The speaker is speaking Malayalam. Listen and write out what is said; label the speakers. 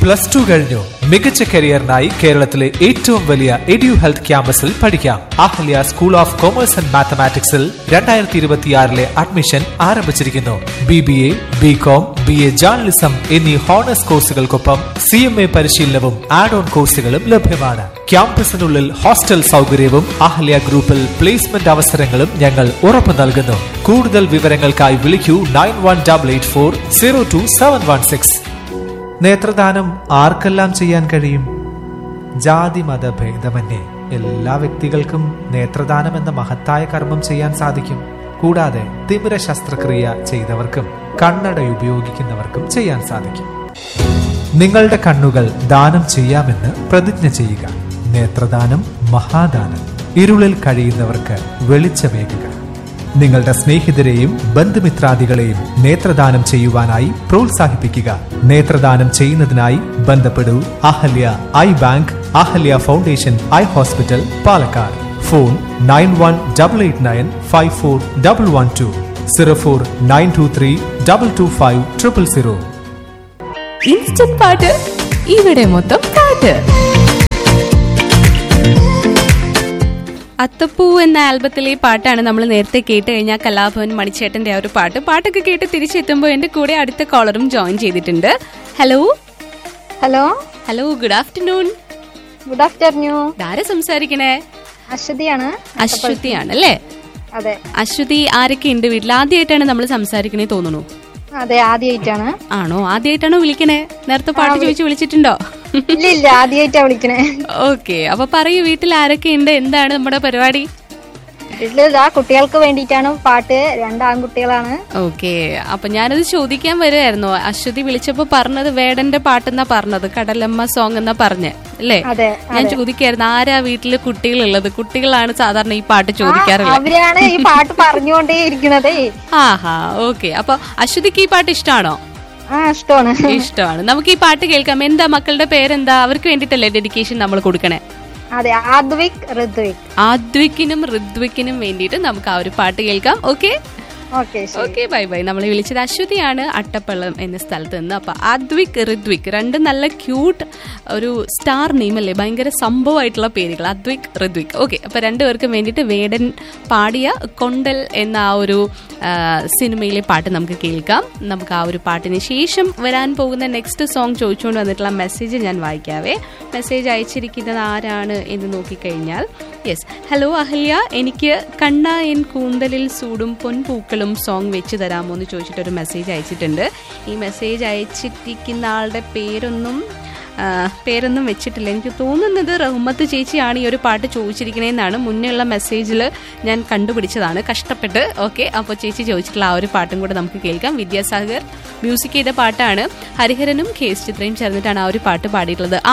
Speaker 1: പ്ലസ് ടു കഴിഞ്ഞു മികച്ച കരിയറിനായി കേരളത്തിലെ ഏറ്റവും വലിയ എഡ്യു ഹെൽത്ത് ക്യാമ്പസിൽ പഠിക്കാം Ahalia school of commerce and മാത്തമാറ്റിക്സിൽ രണ്ടായിരത്തി ഇരുപത്തിയാറിലെ അഡ്മിഷൻ ആരംഭിച്ചിരിക്കുന്നു B B A B com B A journalism എന്നീ ഹോണേഴ്സ് കോഴ്സുകൾക്കൊപ്പം സി എം എ പരിശീലനവും ആഡ് ഓൺ കോഴ്സുകളും ലഭ്യമാണ് ക്യാമ്പസിനുള്ളിൽ ഹോസ്റ്റൽ സൗകര്യവും അഹല്യ ഗ്രൂപ്പിൽ പ്ലേസ്മെന്റ് അവസരങ്ങളും ഞങ്ങൾ ഉറപ്പു നൽകുന്നു കൂടുതൽ വിവരങ്ങൾക്കായി വിളിക്കൂ nine one double eight four zero two seven one six നേത്രദാനം ആർക്കെല്ലാം ചെയ്യാൻ കഴിയും ജാതി മത ഭേദമന്യേ എല്ലാ വ്യക്തികൾക്കും നേത്രദാനം എന്ന മഹത്തായ കർമ്മം ചെയ്യാൻ സാധിക്കും കൂടാതെ തിമിര ശസ്ത്രക്രിയ ചെയ്തവർക്കും കണ്ണട ഉപയോഗിക്കുന്നവർക്കും ചെയ്യാൻ സാധിക്കും നിങ്ങളുടെ കണ്ണുകൾ ദാനം ചെയ്യാമെന്ന് പ്രതിജ്ഞ ചെയ്യുക നേത്രദാനം മഹാദാനം ഇരുളിൽ കഴിയുന്നവർക്ക് വെളിച്ചമേകുക നിങ്ങളുടെ സ്നേഹിതരെയും ബന്ധുമിത്രാദികളെയും നേത്രദാനം ചെയ്യുവാനായി പ്രോത്സാഹിപ്പിക്കുക നേത്രദാനം ചെയ്യുന്നതിനായി ബന്ധപ്പെടൂ Ahalia eye bank Ahalia foundation eye hospital Palakkad phone nine one double eight nine five four double one two zero four nine two three double two five triple zero
Speaker 2: instant പാട്ട് ഇവിടെ മൊത്തം പാട്ട് അത്തപ്പൂ എന്ന ആൽബത്തിലെ പാട്ടാണ് നമ്മൾ നേരത്തെ കേട്ട് കഴിഞ്ഞാൽ കലാഭവൻ മണിച്ചേട്ടന്റെ ആ ഒരു പാട്ട് പാട്ടൊക്കെ കേട്ട് തിരിച്ചെത്തുമ്പോൾ എന്റെ കൂടെ അടുത്ത കോളറും ജോയിൻ ചെയ്തിട്ടുണ്ട് hello
Speaker 3: hello
Speaker 2: hello good afternoon
Speaker 3: good afternoon
Speaker 2: ആരാ സംസാരിക്കണേ
Speaker 3: അശ്വതിയാണ്
Speaker 2: അശ്വതിയാണ് അല്ലേ
Speaker 3: അതെ
Speaker 2: അശ്വതി ആരൊക്കെ ഉണ്ട് വീട്ടിൽ ആദ്യമായിട്ടാണ് നമ്മൾ സംസാരിക്കണേ തോന്നുന്നു
Speaker 3: അതെ ആദ്യമായിട്ടാണ്
Speaker 2: ആണോ ആദ്യമായിട്ടാണോ വിളിക്കണേ നേരത്തെ പാട്ട് ചോദിച്ച് വിളിച്ചിട്ടുണ്ടോ
Speaker 3: ഇല്ല ഇല്ല ആദ്യമായിട്ടാ വിളിക്കണേ
Speaker 2: ഓക്കെ അപ്പൊ പറയൂ വീട്ടിൽ ആരൊക്കെ ഉണ്ട് എന്താണ് നമ്മുടെ പരിപാടി
Speaker 3: വീട്ടില് ഇതാ കുട്ടികൾക്ക് വേണ്ടിയിട്ടാണ് പാട്ട് രണ്ട് ആൺകുട്ടികളാണ്
Speaker 2: ഓക്കെ അപ്പൊ ഞാനത് ചോദിക്കാൻ വരുമായിരുന്നു അശ്വതി വിളിച്ചപ്പോ പറഞ്ഞത് വേടന്റെ പാട്ടെന്നാ പറഞ്ഞത് കടലമ്മ സോങ് എന്നാ പറഞ്ഞേ അല്ലേ
Speaker 3: അതെ
Speaker 2: ഞാൻ ചോദിക്കായിരുന്നു ആരാ വീട്ടില് കുട്ടികളുള്ളത് കുട്ടികളാണ് സാധാരണ ഈ പാട്ട് ചോദിക്കാറുള്ളത്
Speaker 3: അവരാണ് ഈ പാട്ട് പറഞ്ഞുകൊണ്ടേ ഇരിക്കുന്നതേ
Speaker 2: ആഹാ ഓക്കെ അപ്പൊ അശ്വതിക്ക് ഈ പാട്ട് ഇഷ്ടമാണോ
Speaker 3: ആ ഇഷ്ടമാണ്
Speaker 2: ഇഷ്ടമാണ് നമുക്ക് ഈ പാട്ട് കേൾക്കാം എന്താ മക്കളുടെ പേരെന്താ അവർക്ക് വേണ്ടിട്ടല്ലേ ഡെഡിക്കേഷൻ നമ്മൾ കൊടുക്കണേ
Speaker 3: അതെ ആദ്വിക് ഋത്വിക്
Speaker 2: ആദ്വിക്കിനും ഋദ്വിക്കിനും വേണ്ടിയിട്ട് നമുക്ക് ആ ഒരു പാട്ട് കേൾക്കാം okay
Speaker 3: okay
Speaker 2: okay bye bye നമ്മളെ വിളിച്ചത് അശ്വതിയാണ് അട്ടപ്പള്ളം എന്ന സ്ഥലത്ത് നിന്ന് അപ്പൊ അദ്വിക് ഋത്വിക് രണ്ട് നല്ല ക്യൂട്ട് ഒരു സ്റ്റാർ നെയിം അല്ലേ ഭയങ്കര സംഭവമായിട്ടുള്ള പേരുകൾ അദ്വിക് ഋത്വിക് ഓക്കെ അപ്പൊ രണ്ടുപേർക്കും വേണ്ടിയിട്ട് വേടൻ പാടിയ കൊണ്ടൽ എന്ന ആ ഒരു ആ, സിനിമയിലെ പാട്ട് നമുക്ക് കേൾക്കാം നമുക്ക് ആ ഒരു പാട്ടിന് ശേഷം വരാൻ പോകുന്ന നെക്സ്റ്റ് സോങ് ചോദിച്ചുകൊണ്ട് വന്നിട്ടുള്ള മെസ്സേജ് ഞാൻ വായിക്കാവേ മെസ്സേജ് അയച്ചിരിക്കുന്നത് ആരാണ് എന്ന് നോക്കിക്കഴിഞ്ഞാൽ യെസ് ഹലോ അഹല്യ എനിക്ക് കണ്ണ എൻ കൂന്തലിൽ സൂടും പൊൻപൂക്കളും സോങ് വെച്ച് തരാമോ എന്ന് ചോദിച്ചിട്ടൊരു മെസ്സേജ് അയച്ചിട്ടുണ്ട് ഈ മെസ്സേജ് അയച്ചിട്ടിരിക്കുന്ന ആളുടെ പേരൊന്നും ആ, പേരൊന്നും വെച്ചിട്ടില്ല എനിക്ക് തോന്നുന്നത് റഹ്മത്ത് ചേച്ചിയാണ് ഈ ഒരു പാട്ട് ചോദിച്ചിരിക്കണേന്നാണ് മുന്നേ ഉള്ള മെസ്സേജിൽ ഞാൻ കണ്ടുപിടിച്ചതാണ് കഷ്ടപ്പെട്ട് ഓക്കെ അപ്പോൾ ചേച്ചി ചോദിച്ചിട്ടുള്ള ആ ഒരു പാട്ടും കൂടെ നമുക്ക് കേൾക്കാം വിദ്യാസാഗർ മ്യൂസിക് ചെയ്ത പാട്ടാണ് ഹരിഹരനും കെ എസ് ചിത്രയും ചേർന്നിട്ടാണ് ആ ഒരു പാട്ട് പാടിയിട്ടുള്ളത്